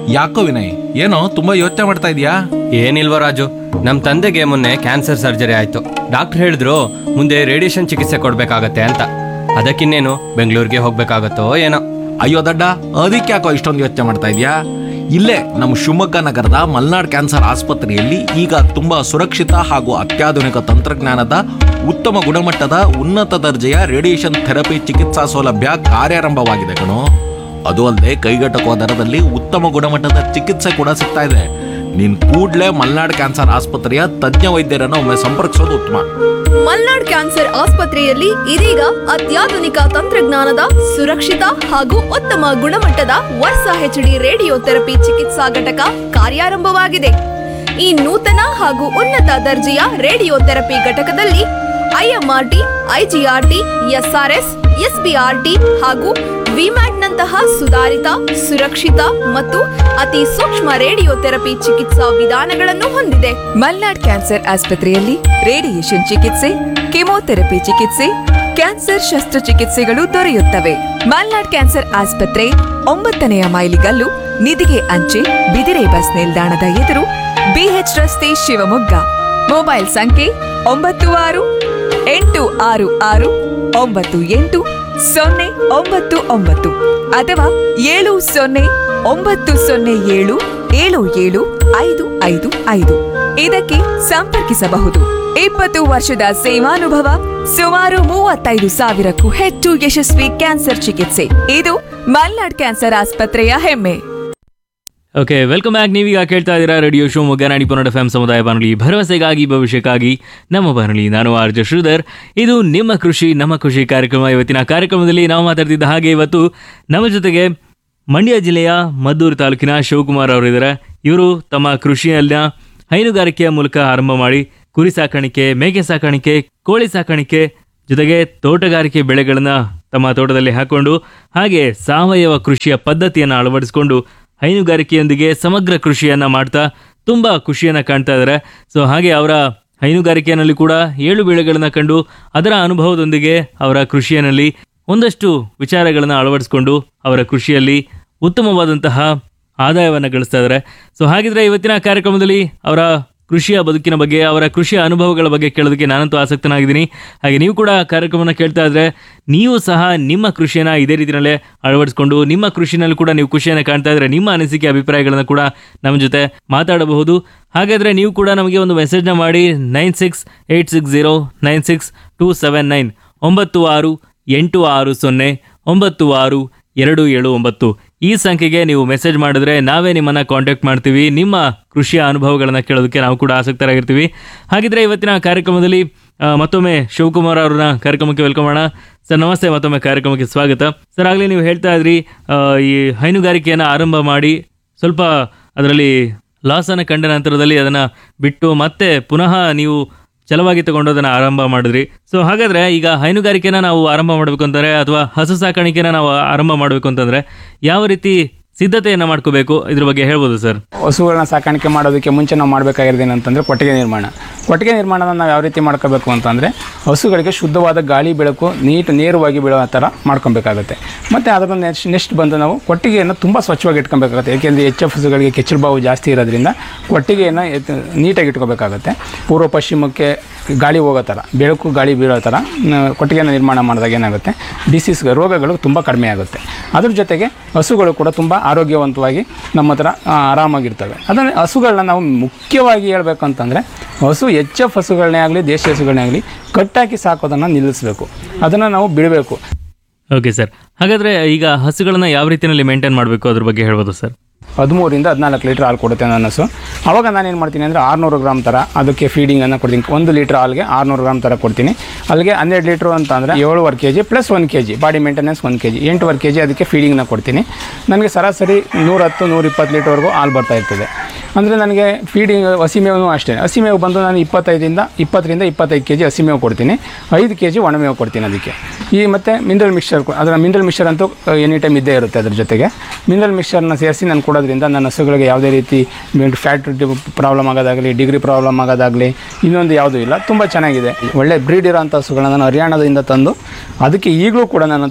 ಯಾಕೋ ವಿನಯ್ ಏನೋ ತುಂಬಾ ಯೋಚನೆ ಮಾಡ್ತಾ ಇದೀಯಾ ಏನಿಲ್ವ ರಾಜು ನಮ್ಮ ತಂದೆಗೆ ಮೊನ್ನೆ ಕ್ಯಾನ್ಸರ್ ಸರ್ಜರಿ ಆಯ್ತು ಡಾಕ್ಟರ್ ಹೇಳಿದ್ರು ಮುಂದೆ ರೇಡಿಯೇಷನ್ ಚಿಕಿತ್ಸೆ ಕೊಡ್ಬೇಕಾಗತ್ತೆ ಅಂತ ಅದಕ್ಕಿನ್ನೇನು ಬೆಂಗಳೂರಿಗೆ ಹೋಗ್ಬೇಕಾಗತ್ತೋ ಏನೋ ಅಯ್ಯೋ ದಡ್ಡ ಅದಕ್ಕೆ ಯಾಕೋ ಇಷ್ಟೊಂದು ಯೋಚನೆ ಮಾಡ್ತಾ ಇದೀಯಾ ಇಲ್ಲೇ ನಮ್ಮ ಶಿವಮೊಗ್ಗ ನಗರದ ಮಲ್ನಾಡ್ ಕ್ಯಾನ್ಸರ್ ಆಸ್ಪತ್ರೆಯಲ್ಲಿ ಈಗ ತುಂಬಾ ಸುರಕ್ಷಿತ ಹಾಗೂ ಅತ್ಯಾಧುನಿಕ ತಂತ್ರಜ್ಞಾನದ ಉತ್ತಮ ಗುಣಮಟ್ಟದ ಉನ್ನತ ದರ್ಜೆಯ ರೇಡಿಯೇಷನ್ ಥೆರಪಿ ಚಿಕಿತ್ಸಾ ಸೌಲಭ್ಯ ಕಾರ್ಯಾರಂಭವಾಗಿದೆ ಕಣೋ ಅದು ಅಲ್ಲದೆ ಕೈಗೆಟಕುವ ದರದಲ್ಲಿ ಉತ್ತಮ ಗುಣಮಟ್ಟದ ಚಿಕಿತ್ಸೆ ಕೂಡ ಸಿಗ್ತಾ ಇದೆ ನೀನ್ ಕೂಡ್ಲೇ ಮಲ್ನಾಡ್ ಕ್ಯಾನ್ಸರ್ ಆಸ್ಪತ್ರೆಯ ತಜ್ಞ ವೈದ್ಯರನ್ನು ಒಮ್ಮೆ ಸಂಪರ್ಕಿಸೋದು ಉತ್ತಮ ಮಲ್ನಾಡ್ ಕ್ಯಾನ್ಸರ್ ಆಸ್ಪತ್ರೆಯಲ್ಲಿ ಇದೀಗ ಅತ್ಯಾಧುನಿಕ ತಂತ್ರಜ್ಞಾನದ ಸುರಕ್ಷಿತ ಹಾಗೂ ಉತ್ತಮ ಗುಣಮಟ್ಟದ ವರ್ಸ ಹೆಚ್ಡಿ ರೇಡಿಯೋ ಥೆರಪಿ ಚಿಕಿತ್ಸಾ ಘಟಕ ಕಾರ್ಯಾರಂಭವಾಗಿದೆ ಈ ನೂತನ ಹಾಗೂ ಉನ್ನತ ದರ್ಜೆಯ ರೇಡಿಯೋ ಥೆರಪಿ ಘಟಕದಲ್ಲಿ ಐಎಂಆರ್ಟಿ ಐಜಿಆರ್ಟಿ ಎಸ್ಆರ್ಎಸ್ ಎಸ್ಬಿಆರ್ಟಿ ಹಾಗೂ ವಿಮ್ಯಾಟ್ನಂತಹ ಸುಧಾರಿತ ಸುರಕ್ಷಿತ ಮತ್ತು ಅತಿ ಸೂಕ್ಷ್ಮ ರೇಡಿಯೋ ಥೆರಪಿ ಚಿಕಿತ್ಸಾ ವಿಧಾನಗಳನ್ನು ಹೊಂದಿದೆ ಮಲ್ನಾಡ್ ಕ್ಯಾನ್ಸರ್ ಆಸ್ಪತ್ರೆಯಲ್ಲಿ ರೇಡಿಯೇಷನ್ ಚಿಕಿತ್ಸೆ ಕೆಮೊಥೆರಪಿ ಚಿಕಿತ್ಸೆ ಕ್ಯಾನ್ಸರ್ ಶಸ್ತ್ರಚಿಕಿತ್ಸೆಗಳು ದೊರೆಯುತ್ತವೆ ಮಲ್ನಾಡ್ ಕ್ಯಾನ್ಸರ್ ಆಸ್ಪತ್ರೆ ಒಂಬತ್ತನೆಯ ಮೈಲಿಗಲ್ಲು ನಿಧಿಗೆ ಅಂಚೆ ಬಿದಿರೆ ಬಸ್ ನಿಲ್ದಾಣದ ಎದುರು ಬಿಎಚ್ ರಸ್ತೆ ಶಿವಮೊಗ್ಗ ಮೊಬೈಲ್ ಸಂಖ್ಯೆ ಒಂಬತ್ತು ಆರು ಎಂಟು ಆರು ಆರು ಒಂಬತ್ತು ಎಂಟು ಸೊನ್ನೆ ಒಂಬತ್ತು ಒಂಬತ್ತು ಅಥವಾ ಏಳು ಸೊನ್ನೆ ಒಂಬತ್ತು ಸೊನ್ನೆ ಏಳು ಏಳು ಏಳು ಐದು ಐದು ಐದು ಇದಕ್ಕೆ ಸಂಪರ್ಕಿಸಬಹುದು ಇಪ್ಪತ್ತು ವರ್ಷದ ಸೇವಾನುಭವ ಸುಮಾರು ಮೂವತ್ತೈದು ಸಾವಿರಕ್ಕೂ ಹೆಚ್ಚು ಯಶಸ್ವಿ ಕ್ಯಾನ್ಸರ್ ಚಿಕಿತ್ಸೆ ಇದು ಮಲ್ನಾಡ್ ಕ್ಯಾನ್ಸರ್ ಆಸ್ಪತ್ರೆಯ ಹೆಮ್ಮೆ ಓಕೆ ವೆಲ್ಕಮ್ ಬ್ಯಾಕ್ ನೀವೀಗ ಕೇಳ್ತಾ ಇದ್ದೀರಾ ರೇಡಿಯೋ ಶೋ ಮೊಗ್ಗನಾಡಿ ಪನ್ನಡ ಎಫ್ ಸಮುದಾಯ ಬಾನುಲಿ ಭರವಸೆಗಾಗಿ ಭವಿಷ್ಯಕ್ಕಾಗಿ ನಮ್ಮ ಬಾನುಲಿ ನಾನು ಆರ್ ಜೆ ಶ್ರೀಧರ್ ಇದು ನಿಮ್ಮ ಕೃಷಿ ನಮ್ಮ ಕೃಷಿ ಕಾರ್ಯಕ್ರಮ ಇವತ್ತಿನ ಕಾರ್ಯಕ್ರಮದಲ್ಲಿ ನಾವು ಮಾತಾಡ್ತಿದ್ದ ಹಾಗೆ ಇವತ್ತು ನಮ್ಮ ಜೊತೆಗೆ ಮಂಡ್ಯ ಜಿಲ್ಲೆಯ ಮದ್ದೂರು ತಾಲೂಕಿನ ಶಿವಕುಮಾರ್ ಅವರಿದ್ದಾರೆ ಇವರು ತಮ್ಮ ಕೃಷಿಯಲ್ಲಿನ ಹೈನುಗಾರಿಕೆಯ ಮೂಲಕ ಆರಂಭ ಮಾಡಿ ಕುರಿ ಸಾಕಾಣಿಕೆ ಮೇಕೆ ಸಾಕಾಣಿಕೆ ಕೋಳಿ ಸಾಕಾಣಿಕೆ ಜೊತೆಗೆ ತೋಟಗಾರಿಕೆ ಬೆಳೆಗಳನ್ನ ತಮ್ಮ ತೋಟದಲ್ಲಿ ಹಾಕೊಂಡು ಹಾಗೆ ಸಾವಯವ ಕೃಷಿಯ ಪದ್ಧತಿಯನ್ನು ಅಳವಡಿಸಿಕೊಂಡು ಹೈನುಗಾರಿಕೆಯೊಂದಿಗೆ ಸಮಗ್ರ ಕೃಷಿಯನ್ನ ಮಾಡ್ತಾ ತುಂಬಾ ಖುಷಿಯನ್ನ ಕಾಣ್ತಾ ಇದ್ದಾರೆ ಸೊ ಹಾಗೆ ಅವರ ಹೈನುಗಾರಿಕೆಯಲ್ಲಿ ಕೂಡ ಏಳು ಬೆಳೆಗಳನ್ನ ಕಂಡು ಅದರ ಅನುಭವದೊಂದಿಗೆ ಅವರ ಕೃಷಿಯಲ್ಲಿ ಒಂದಷ್ಟು ವಿಚಾರಗಳನ್ನು ಅಳವಡಿಸಿಕೊಂಡು ಅವರ ಕೃಷಿಯಲ್ಲಿ ಉತ್ತಮವಾದಂತಹ ಆದಾಯವನ್ನು ಗಳಿಸ್ತಾ ಇದ್ದಾರೆ ಸೊ ಹಾಗಿದ್ರೆ ಇವತ್ತಿನ ಕಾರ್ಯಕ್ರಮದಲ್ಲಿ ಅವರ ಕೃಷಿಯ ಬದುಕಿನ ಬಗ್ಗೆ ಅವರ ಕೃಷಿಯ ಅನುಭವಗಳ ಬಗ್ಗೆ ಕೇಳೋದಕ್ಕೆ ನಾನಂತೂ ಆಸಕ್ತನಾಗಿದ್ದೀನಿ ಹಾಗೆ ನೀವು ಕೂಡ ಕಾರ್ಯಕ್ರಮನ ಕೇಳ್ತಾ ಇದ್ರೆ ನೀವು ಸಹ ನಿಮ್ಮ ಕೃಷಿಯನ್ನ ಇದೇ ರೀತಿಯಲ್ಲೇ ಅಳವಡಿಸಿಕೊಂಡು ನಿಮ್ಮ ಕೃಷಿನಲ್ಲಿ ಕೂಡ ನೀವು ಖುಷಿಯನ್ನು ಕಾಣ್ತಾ ಇದ್ರೆ ನಿಮ್ಮ ಅನಿಸಿಕೆ ಅಭಿಪ್ರಾಯಗಳನ್ನು ಕೂಡ ನಮ್ಮ ಜೊತೆ ಮಾತಾಡಬಹುದು ಹಾಗಾದ್ರೆ ನೀವು ಕೂಡ ನಮಗೆ ಒಂದು ಮೆಸೇಜ್ನ ಮಾಡಿ nine six eight six zero nine six two seven nine ಒಂಬತ್ತು ಆರು ಎಂಟು ಆರು ಸೊನ್ನೆ ಒಂಬತ್ತು ಆರು ಎರಡು ಏಳು ಒಂಬತ್ತು ಈ ಸಂಖ್ಯೆಗೆ ನೀವು ಮೆಸೇಜ್ ಮಾಡಿದ್ರೆ ನಾವೇ ನಿಮ್ಮನ್ನ ಕಾಂಟ್ಯಾಕ್ಟ್ ಮಾಡ್ತೀವಿ ನಿಮ್ಮ ಕೃಷಿಯ ಅನುಭವಗಳನ್ನ ಕೇಳೋದಕ್ಕೆ ನಾವು ಕೂಡ ಆಸಕ್ತರಾಗಿರ್ತೀವಿ ಹಾಗಿದ್ರೆ ಇವತ್ತಿನ ಕಾರ್ಯಕ್ರಮದಲ್ಲಿ ಆ, ಮತ್ತೊಮ್ಮೆ ಶಿವಕುಮಾರ್ ಅವ್ರನ್ನ ಕಾರ್ಯಕ್ರಮಕ್ಕೆ ವೆಲ್ಕಮ್ ಮಾಡೋಣ ಸರ್ ನಮಸ್ತೆ ಮತ್ತೊಮ್ಮೆ ಕಾರ್ಯಕ್ರಮಕ್ಕೆ ಸ್ವಾಗತ ಸರ್ ಆಗಲೇ ನೀವು ಹೇಳ್ತಾ ಇದ್ರಿ ಆ, ಈ ಹೈನುಗಾರಿಕೆಯನ್ನು ಆರಂಭ ಮಾಡಿ ಸ್ವಲ್ಪ ಅದರಲ್ಲಿ ಲಾಸನ್ನು ಕಂಡ ನಂತರದಲ್ಲಿ ಅದನ್ನು ಬಿಟ್ಟು ಮತ್ತೆ ಪುನಃ ನೀವು ಛಲವಾಗಿ ತಗೊಂಡು ಅದನ್ನ ಆರಂಭ ಮಾಡಿದ್ರಿ ಸೊ ಹಾಗಾದ್ರೆ ಈಗ ಹೈನುಗಾರಿಕೆನ ನಾವು ಆರಂಭ ಮಾಡಬೇಕು ಅಂತಂದ್ರೆ ಅಥವಾ ಹಸು ಸಾಕಾಣಿಕೆನ ನಾವು ಆರಂಭ ಮಾಡಬೇಕು ಅಂತಂದ್ರೆ ಯಾವ ರೀತಿ ಸಿದ್ಧತೆಯನ್ನ ಮಾಡ್ಕೋಬೇಕು ಇದ್ರ ಬಗ್ಗೆ ಹೇಳ್ಬೋದು ಸರ್ ಹಸುಗಳನ್ನ ಸಾಕಾಣಿಕೆ ಮಾಡೋದಕ್ಕೆ ಮುಂಚೆ ನಾವು ಮಾಡಬೇಕಾಗಿರೋದು ಏನಂತಂದರೆ ಕೊಟ್ಟಿಗೆ ನಿರ್ಮಾಣ ಕೊಟ್ಟಿಗೆ ನಿರ್ಮಾಣನ ನಾವು ಯಾವ ರೀತಿ ಮಾಡ್ಕೋಬೇಕು ಅಂತಂದರೆ ಹಸುಗಳಿಗೆ ಶುದ್ಧವಾದ ಗಾಳಿ ಬೆಳಕು ನೀಟ್ ನೇರವಾಗಿ ಬೀಳೋ ಥರ ಮಾಡ್ಕೊಬೇಕಾಗುತ್ತೆ ಮತ್ತು ಅದರ ನೆಕ್ಸ್ಟ್ ನೆಕ್ಸ್ಟ್ ಬಂದು ನಾವು ಕೊಟ್ಟಿಗೆಯನ್ನು ತುಂಬ ಸ್ವಚ್ಛವಾಗಿ ಇಟ್ಕೊಬೇಕಾಗುತ್ತೆ ಏಕೆಂದರೆ ಎಚ್ ಎಫ್ ಹಸುಗಳಿಗೆ ಕೆಚ್ಚಲು ಬಾವು ಜಾಸ್ತಿ ಇರೋದ್ರಿಂದ ಕೊಟ್ಟಿಗೆಯನ್ನು ಎತ್- ನೀಟಾಗಿ ಇಟ್ಕೋಬೇಕಾಗುತ್ತೆ ಪೂರ್ವ ಪಶ್ಚಿಮಕ್ಕೆ ಗಾಳಿ ಹೋಗೋ ಥರ ಬೆಳಕು ಗಾಳಿ ಬೀಳೋ ಥರ ನ- ಕೊಟ್ಟಿಗೆನ ನಿರ್ಮಾಣ ಮಾಡಿದಾಗ ಏನಾಗುತ್ತೆ ಡಿಸೀಸ್ ರೋಗಗಳು ತುಂಬ ಕಡಿಮೆ ಆಗುತ್ತೆ ಅದ್ರ ಜೊತೆಗೆ ಹಸುಗಳು ಕೂಡ ತುಂಬ ಆರೋಗ್ಯವಂತವಾಗಿ ನಮ್ಮ ಹತ್ರ ಆ, ಆರಾಮಾಗಿರ್ತವೆ ಅದನ್ನು ಹಸುಗಳನ್ನ ನಾವು ಮುಖ್ಯವಾಗಿ ಹೇಳ್ಬೇಕು ಅಂತಂದರೆ ಹಸು ಎಚ್ ಎಫ್ ಹಸುಗಳನ್ನೇ ಆಗಲಿ ದೇಶಿ ಹಸುಗಳನ್ನೇ ಆಗಲಿ ಕಟ್ಟಾಕಿ ಸಾಕೋದನ್ನು ನಿಲ್ಲಿಸಬೇಕು ಅದನ್ನು ನಾವು ಬಿಡಬೇಕು ಓಕೆ ಸರ್ ಹಾಗಾದ್ರೆ ಈಗ ಹಸುಗಳನ್ನ ಯಾವ ರೀತಿಯಲ್ಲಿ ಮೇಂಟೈನ್ ಮಾಡಬೇಕು ಅದ್ರ ಬಗ್ಗೆ ಹೇಳ್ಬೋದು ಸರ್ ಹದಿಮೂರಿಂದ ಹದಿನಾಲ್ಕು ಲೀಟ್ರ್ ಹಾಲು ಕೊಡುತ್ತೆ ನನ್ನ ಹಸು ಅವಾಗ ನಾನೇನು ಮಾಡ್ತೀನಿ ಅಂದರೆ ಆರುನೂರು ಗ್ರಾಮ್ ಥರ ಅದಕ್ಕೆ ಫೀಡಿಂಗನ್ನು ಕೊಡ್ತೀನಿ ಒಂದು ಲೀಟ್ರ್ ಹಾಲಿಗೆ ಆರುನೂರು ಗ್ರಾಮ್ ಥರ ಕೊಡ್ತೀನಿ ಅಲ್ಲಿಗೆ ಹನ್ನೆರಡು ಲೀಟ್ರು ಅಂತ ಅಂದರೆ ಏಳುವರೆ ಕೆ ಜಿ ಪ್ಲಸ್ ಒಂದು ಕೆ ಜಿ ಬಾಡಿ ಮೇಂಟೆನೆನ್ಸ್ ಒಂದು ಕೆ ಜಿ ಎಂಟುವರೆ ಕೆ ಜಿ ಅದಕ್ಕೆ ಫೀಡಿಂಗ್ನ ಕೊಡ್ತೀನಿ ನನಗೆ ಸರಾಸರಿ ನೂರಹತ್ತು ನೂರಿಪ್ಪತ್ತು ಲೀಟ್ರ್ವರೆಗೂ ಹಾಲು ಬರ್ತಾ ಇರ್ತದೆ ಅಂದರೆ ನನಗೆ ಫೀಡಿಂಗ್ ಹಸಿಮೇವು ಅಷ್ಟೇ ಹಸಿಮೇವು ಬಂದು ನಾನು ಇಪ್ಪತ್ತೈದಿಂದ ಇಪ್ಪತ್ತರಿಂದ ಇಪ್ಪತ್ತೈದು ಕೆ ಜಿ ಹಸಿಮೇವು ಕೊಡ್ತೀನಿ ಐದು ಕೆ ಜಿ ಒಣಮೇವು ಕೊಡ್ತೀನಿ ಅದಕ್ಕೆ ಈ ಮತ್ತು ಮಿನರಲ್ ಮಿಕ್ಸ್ಚರ್ ಅದರ ಮಿನರಲ್ ಮಿಕ್ಸ್ಚರ್ ಅಂತೂ ಎನಿ ಟೈಮ್ ಇದ್ದೇ ಇರುತ್ತೆ ಅದ್ರ ಜೊತೆಗೆ ಮಿನರಲ್ ಮಿಕ್ಸ್ಚರ್ನ ಸೇರಿಸಿ ನಾನು ಕೊಡೋದ್ರಿಂದ ನನ್ನ ಹಸುಗಳಿಗೆ ಯಾವುದೇ ರೀತಿ ಫ್ಯಾಟ್ ಪ್ರಾಬ್ಲಮ್ ಆಗೋದಾಗಲಿ ಡಿಗ್ರಿ ಪ್ರಾಬ್ಲಮ್ ಆಗೋದಾಗಲಿ ಇನ್ನೊಂದು ಯಾವುದೂ ಇಲ್ಲ ತುಂಬ ಚೆನ್ನಾಗಿದೆ ಒಳ್ಳೆ ಬ್ರೀಡ್ ಇರೋಂಥ ಹಸುಗಳನ್ನ ನಾನು ಹರಿಯಾಣದಿಂದ ತಂದು ಅದಕ್ಕೆ ಈಗಲೂ ಕೂಡ ನನ್ನ ಹತ್ರ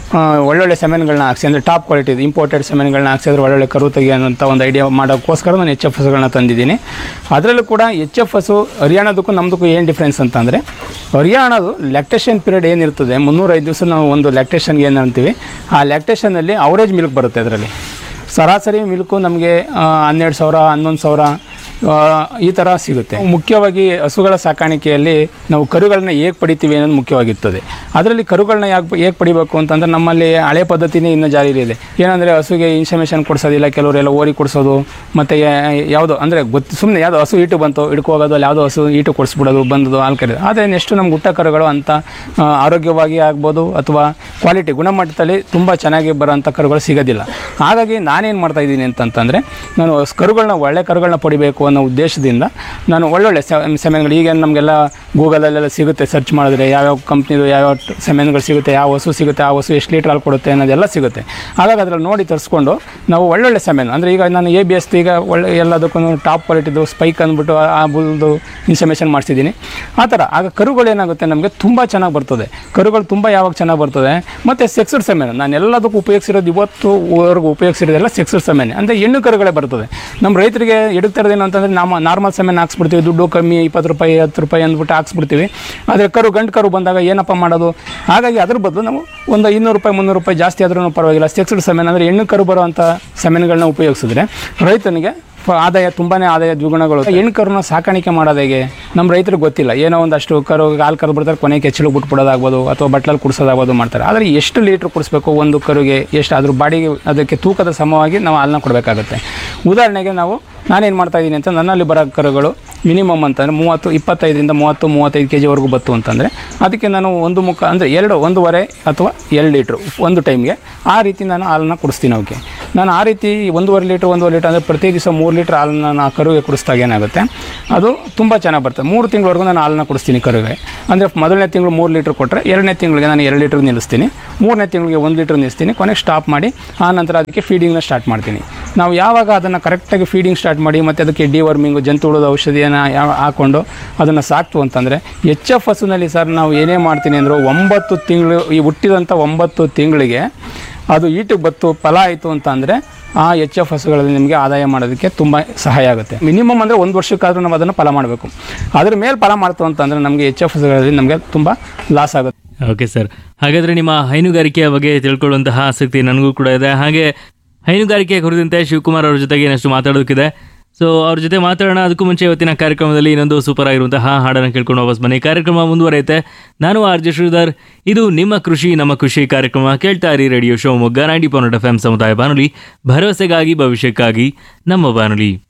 ಆ, ಒಳ್ಳೊಳ್ಳೆ ಸೆಮೆನ್ಗಳನ್ನ ಹಾಕ್ಸಿ ಅಂದರೆ ಟಾಪ್ ಕ್ವಾಲಿಟಿ ಇಂಪೋರ್ಟೆಡ್ ಸೆಮೆನ್ಗಳನ್ನ ಹಾಕ್ಸಿದ್ರೆ ಒಳ್ಳೊಳ್ಳೆ ಕರು ತೆಗಿಯೋಂಥ ಒಂದು ಐಡಿಯಾ ಮಾಡೋಕ್ಕೋಸ್ಕರ ನಾನು ಎಚ್ ಎಫ್ ಎಸ್ಗಳನ್ನ ತಂದಿದ್ದೀನಿ ಅದರಲ್ಲೂ ಕೂಡ ಎಚ್ ಎಫ್ ಎಸ್ಸು ಹರಿಯಾಣದಕ್ಕೂ ನಮ್ಮದಕ್ಕೂ ಏನು ಡಿಫ್ರೆನ್ಸ್ ಅಂತಂದರೆ ಹರಿಯಾಣದು ಲ್ಯಾಕ್ಟೇಷನ್ ಪೀರಿಯಡ್ ಏನಿರ್ತದೆ ಮುನ್ನೂರೈದು ದಿವಸ ನಾವು ಒಂದು ಲ್ಯಾಕ್ಟೇಷನ್ಗೆ ಏನು ಅಂತೀವಿ ಆ ಲ್ಯಾಕ್ಟೇಷನಲ್ಲಿ ಅವರೇಜ್ ಮಿಲ್ಕ್ ಬರುತ್ತೆ ಅದರಲ್ಲಿ ಸರಾಸರಿ ಮಿಲ್ಕು ನಮಗೆ ಹನ್ನೆರಡು ಸಾವಿರ ಹನ್ನೊಂದು ಸಾವಿರ ಆ, ಈ ಥರ ಸಿಗುತ್ತೆ ಮುಖ್ಯವಾಗಿ ಹಸುಗಳ ಸಾಕಾಣಿಕೆಯಲ್ಲಿ ನಾವು ಕರುಗಳನ್ನ ಹೇಗೆ ಪಡಿತೀವಿ ಅನ್ನೋದು ಮುಖ್ಯವಾಗಿರ್ತದೆ ಅದರಲ್ಲಿ ಕರುಗಳನ್ನ ಯಾಕೆ ಹೇಗೆ ಪಡಿಬೇಕು ಅಂತಂದ್ರೆ ನಮ್ಮಲ್ಲಿ ಹಳೆ ಪದ್ಧತಿನೇ ಇನ್ನೂ ಜಾರಿಯಲ್ಲಿದೆ ಏನಂದರೆ ಹಸುಗೆ ಇನ್ಫಾರ್ಮೇಷನ್ ಕೊಡಿಸೋದಿಲ್ಲ ಕೆಲವರೆಲ್ಲ ಓರಿ ಕೊಡಿಸೋದು ಮತ್ತು ಯಾವುದೋ ಅಂದರೆ ಗೊತ್ತು ಸುಮ್ಮನೆ ಯಾವುದೋ ಹಸು ಈಟು ಬಂತು ಹಿಡ್ಕೊ ಹೋಗೋದು ಅಲ್ಲಿ ಯಾವುದೋ ಹಸು ಈಟು ಕೊಡಿಸ್ಬಿಡೋದು ಬಂದದು ಹಾಲು ಕರೆಯೋದು ಆದರೆ ನೆಕ್ಸ್ಟ್ ನಮ್ಗೆ ಹುಟ್ಟ ಕರುಗಳು ಅಂತ ಆ, ಆರೋಗ್ಯವಾಗಿ ಆಗ್ಬೋದು ಅಥವಾ ಕ್ವಾಲಿಟಿ ಗುಣಮಟ್ಟದಲ್ಲಿ ತುಂಬ ಚೆನ್ನಾಗಿ ಬರೋಂಥ ಕರುಗಳು ಸಿಗೋದಿಲ್ಲ ಹಾಗಾಗಿ ನಾನೇನು ಮಾಡ್ತಾ ಇದ್ದೀನಿ ಅಂತಂತಂದರೆ ನಾನು ಸ್- ಕರುಗಳನ್ನ ಒಳ್ಳೆ ಕರುಗಳನ್ನ ಪಡಿಬೇಕು ಅನ್ನೋ ಉದ್ದೇಶದಿಂದ ನಾನು ಒಳ್ಳೊಳ್ಳೆ ಸೆ- ಸೆಮೆನ್ಗಳು ಈಗ ನಮಗೆಲ್ಲ ಗೂಗಲಲ್ಲೆಲ್ಲ ಸಿಗುತ್ತೆ ಸರ್ಚ್ ಮಾಡಿದ್ರೆ ಯಾವ್ಯಾವ ಕಂಪ್ನಿದು ಯಾವ್ಯಾವ ಟ್- ಸೆಮೆನ್ಗಳು ಸಿಗುತ್ತೆ ಯಾವ ಹಸು ಸಿಗುತ್ತೆ ಆ ಹಸು ಎಷ್ಟು ಲೀಟ್ರ್ ಹಾಲು ಕೊಡುತ್ತೆ ಅನ್ನೋದೆಲ್ಲ ಸಿಗುತ್ತೆ ಹಾಗಾಗಿ ಅದರಲ್ಲಿ ನೋಡಿ ತರಿಸ್ಕೊಂಡು ನಾವು ಒಳ್ಳೊಳ್ಳೆ ಸೆಮೆನ್ ಅಂದರೆ ಈಗ ನಾನು ಎ ಬಿ ಎಸ್ ಈಗ ಒಳ್ಳೆ ಎಲ್ಲದಕ್ಕೂ ಟಾಪ್ ಕ್ವಾಲಿಟಿದು ಸ್ಪೈಕ್ ಅಂದ್ಬಿಟ್ಟು ಆ- ಆ ಬುಲ್ದು ಇನ್ಫಾರ್ಮೇಷನ್ ಮಾಡಿಸಿದ್ದೀನಿ ಆ ಥರ ಆಗ ಕರುಗಳು ಏನಾಗುತ್ತೆ ನಮಗೆ ತುಂಬ ಚೆನ್ನಾಗಿ ಬರ್ತದೆ ಕರುಗಳು ತುಂಬ ಯಾವಾಗ ಚೆನ್ನಾಗಿ ಬರ್ತದೆ ಮತ್ತು ಸೆಕ್ಸರ್ ಸೆಮೆನ್ ನಾನು ಎಲ್ಲದಕ್ಕೂ ಉಪಯೋಗಿಸಿರೋದು ಇವತ್ತುವರೆಗೂ ಉಪಯೋಗಿಸಿರೋದೆಲ್ಲ ಸೆಕ್ಸರ್ ಸೆಮೆನ್ ಅಂದರೆ ಹೆಣ್ಣು ಕರುಗಳೇ ಬರ್ತದೆ ನಮ್ಮ ರೈತರಿಗೆ ಎಡುತ್ತಾ ಇರೋದೇನು ಅಂತಂದರೆ ನಮ್ಮ ನಾರ್ಮಲ್ ಸೆಮೆನ್ ಹಾಕ್ಸ್ಬಿಡ್ತೀವಿ ದುಡ್ಡು ಕಮ್ಮಿ ಇಪ್ಪತ್ತು ರೂಪಾಯಿ ಹತ್ತು ರೂಪಾಯಿ ಅಂದ್ಬಿಟ್ಟು ಹಾಕ್ಸ್ಬಿಡ್ತೀವಿ ಆದರೆ ಕರು ಗಂಟು ಕರು ಬಂದಾಗ ಏನಪ್ಪ ಮಾಡೋದು ಹಾಗಾಗಿ ಅದ್ರ ಬದಲು ನಾವು ಒಂದು ಇನ್ನೂರು ರೂಪಾಯಿ ಮುನ್ನೂರು ರೂಪಾಯಿ ಜಾಸ್ತಿ ಆದ್ರೂ ಪರವಾಗಿಲ್ಲ ಸೆಕ್ಸಡ್ ಸೆಮೆನ್ ಅಂದರೆ ಹೆಣ್ಣು ಕರು ಬರುವಂಥ ಸೆಮೆನ್ಗಳನ್ನ ಉಪಯೋಗಿಸಿದ್ರೆ ರೈತನಿಗೆ ಪ- ಆದಾಯ ತುಂಬಾ ಆದಾಯ ದ್ವಿಗುಣಗಳು ಹೆಣ್ಣು ಕರುನ ಸಾಕಾಣಿಕೆ ಮಾಡೋದು ಹೇಗೆ ನಮ್ಮ ರೈತರಿಗೆ ಗೊತ್ತಿಲ್ಲ ಏನೋ ಒಂದಷ್ಟು ಕರು ಹಾಲು ಕರು ಬಿಡ್ತಾರೆ ಕೊನೆಗೆ ಕೆಚ್ಚಲು ಬಿಟ್ಬಿಡೋದಾಗ್ಬೋದು ಅಥವಾ ಬಟ್ಲಲ್ಲಿ ಕುಡಿಸೋದಾಗ್ಬೋದು ಮಾಡ್ತಾರೆ ಆದರೆ ಎಷ್ಟು ಲೀಟ್ರ್ ಕುಡಿಸ್ಬೇಕು ಒಂದು ಕರುಗೆ ಎಷ್ಟು ಅದ್ರ ಬಾಡಿಗೆ ಅದಕ್ಕೆ ತೂಕದ ಸಮವಾಗಿ ನಾವು ಹಾಲನ್ನ ಕೊಡಬೇಕಾಗುತ್ತೆ ಉದಾಹರಣೆಗೆ ನಾವು ನಾನೇನು ಮಾಡ್ತಾ ಇದ್ದೀನಿ ಅಂತ ನನ್ನಲ್ಲಿ ಬರೋ ಕರುಗಳು ಮಿನಿಮಮ್ ಅಂತಂದರೆ ಮೂವತ್ತು ಇಪ್ಪತ್ತೈದರಿಂದ ಮೂವತ್ತು ಮೂವತ್ತೈದು ಕೆ ಜಿವರೆಗೂ ಬತ್ತು ಅಂತಂದರೆ ಅದಕ್ಕೆ ನಾನು ಒಂದು ಮುಖ ಅಂದರೆ ಎರಡು ಒಂದೂವರೆ ಅಥವಾ ಎರಡು ಲೀಟ್ರು ಒಂದು ಟೈಮ್ಗೆ ಆ ರೀತಿ ನಾನು ಹಾಲನ್ನ ಕುಡಿಸ್ತೀನಿ ಅವಕ್ಕೆ ನಾನು ಆ ರೀತಿ ಒಂದೂವರೆ ಲೀಟ್ರ್ ಒಂದೂವರೆ ಲೀಟ್ರ್ ಅಂದರೆ ಪ್ರತಿ ದಿವಸ ಮೂರು ಲೀಟ್ರ್ ಹಾಲನ್ನ ನಾನು ಆ ಕರುಗೆ ಕುಡಿಸ್ದಾಗ ಏನಾಗುತ್ತೆ ಅದು ತುಂಬ ಚೆನ್ನಾಗಿ ಬರ್ತದೆ ಮೂರು ತಿಂಗಳವರೆಗೂ ನಾನು ಹಾಲನ್ನ ಕುಡಿಸ್ತೀನಿ ಕರುಗೆ ಅಂದರೆ ಮೊದಲನೇ ತಿಂಗಳು ಮೂರು ಲೀಟ್ರ್ ಕೊಟ್ಟರೆ ಎರಡನೇ ತಿಂಗಳಿಗೆ ನಾನು ಎರಡು ಲೀಟ್ರ್ ನಿಲ್ಲಿಸ್ತೀನಿ ಮೂರನೇ ತಿಂಗಳಿಗೆ ಒಂದು ಲೀಟ್ರ್ ನಿಲ್ಲಿಸ್ತೀನಿ ಕೊನೆಗೆ ಸ್ಟಾಪ್ ಮಾಡಿ ಆ ನಂತರ ಅದಕ್ಕೆ ಫೀಡಿಂಗ್ನ ಸ್ಟಾರ್ಟ್ ಮಾಡ್ತೀನಿ ನಾವು ಯಾವಾಗ ಅದನ್ನು ಕರೆಕ್ಟಾಗಿ ಫೀಡಿಂಗ್ ಸ್ಟಾರ್ಟ್ ಮಾಡಿ ಮತ್ತು ಅದಕ್ಕೆ ಡಿವರ್ಮಿಂಗು ಜಂತು ಹುಳದ ಔಷಧಿಯನ್ನು ಯಾವ ಹಾಕ್ಕೊಂಡು ಅದನ್ನು ಸಾಕ್ತು ಅಂತಂದರೆ ಎಚ್ ಎಫ್ ಹಸುನಲ್ಲಿ ಸರ್ ನಾವು ಏನೇ ಮಾಡ್ತೀನಿ ಅಂದರೂ ಒಂಬತ್ತು ತಿಂಗಳು ಈ ಹುಟ್ಟಿದಂಥ ಒಂಬತ್ತು ತಿಂಗಳಿಗೆ ಅದು ಈಟಿಗೆ ಬತ್ತು ಫಲ ಆಯಿತು ಅಂತ ಅಂದರೆ ಆ ಎಚ್ ಎಫ್ ಹಸುಗಳಲ್ಲಿ ನಿಮಗೆ ಆದಾಯ ಮಾಡೋದಕ್ಕೆ ತುಂಬ ಸಹಾಯ ಆಗುತ್ತೆ ಮಿನಿಮಮ್ ಅಂದರೆ ಒಂದು ವರ್ಷಕ್ಕಾದರೂ ನಾವು ಅದನ್ನು ಫಲ ಮಾಡಬೇಕು ಅದ್ರ ಮೇಲೆ ಫಲ ಮಾಡ್ತು ಅಂತಂದರೆ ನಮಗೆ ಎಚ್ ಎಫ್ ಹಸುಗಳಲ್ಲಿ ನಮಗೆ ತುಂಬ ಲಾಸ್ ಆಗುತ್ತೆ ಓಕೆ ಸರ್ ಹಾಗಾದರೆ ನಿಮ್ಮ ಹೈನುಗಾರಿಕೆಯ ಬಗ್ಗೆ ತಿಳ್ಕೊಳ್ಳುವಂತಹ ಆಸಕ್ತಿ ನನಗೂ ಕೂಡ ಇದೆ ಹಾಗೆ ಹೈನುಗಾರಿಕೆ ಕುರಿತಂತೆ ಶಿವಕುಮಾರ್ ಅವ್ರ ಜೊತೆಗೆ ಇನ್ನಷ್ಟು ಮಾತಾಡೋದಕ್ಕಿದೆ ಸೊ ಅವ್ರ ಜೊತೆ ಮಾತಾಡೋಣ ಅದಕ್ಕೂ ಮುಂಚೆ ಇವತ್ತಿನ ಕಾರ್ಯಕ್ರಮದಲ್ಲಿ ಇನ್ನೊಂದು ಸೂಪರ್ ಆಗಿರುವಂತಹ ಹಾಡನ್ನು ಕೇಳ್ಕೊಂಡು ವಾಪಸ್ ಬನ್ನಿ ಕಾರ್ಯಕ್ರಮ ಮುಂದುವರೆಯುತ್ತೆ ನಾನು ಆರ್ ಜೆ ಶ್ರೀಧರ್ ಇದು ನಿಮ್ಮ ಕೃಷಿ ನಮ್ಮ ಖುಷಿ ಕಾರ್ಯಕ್ರಮ ಕೇಳ್ತಾ ಇರಿ radio Shivamogga ninety point F M ಸಮುದಾಯ ಬಾನುಲಿ ಭರವಸೆಗಾಗಿ ಭವಿಷ್ಯಕ್ಕಾಗಿ ನಮ್ಮ ಬಾನುಲಿ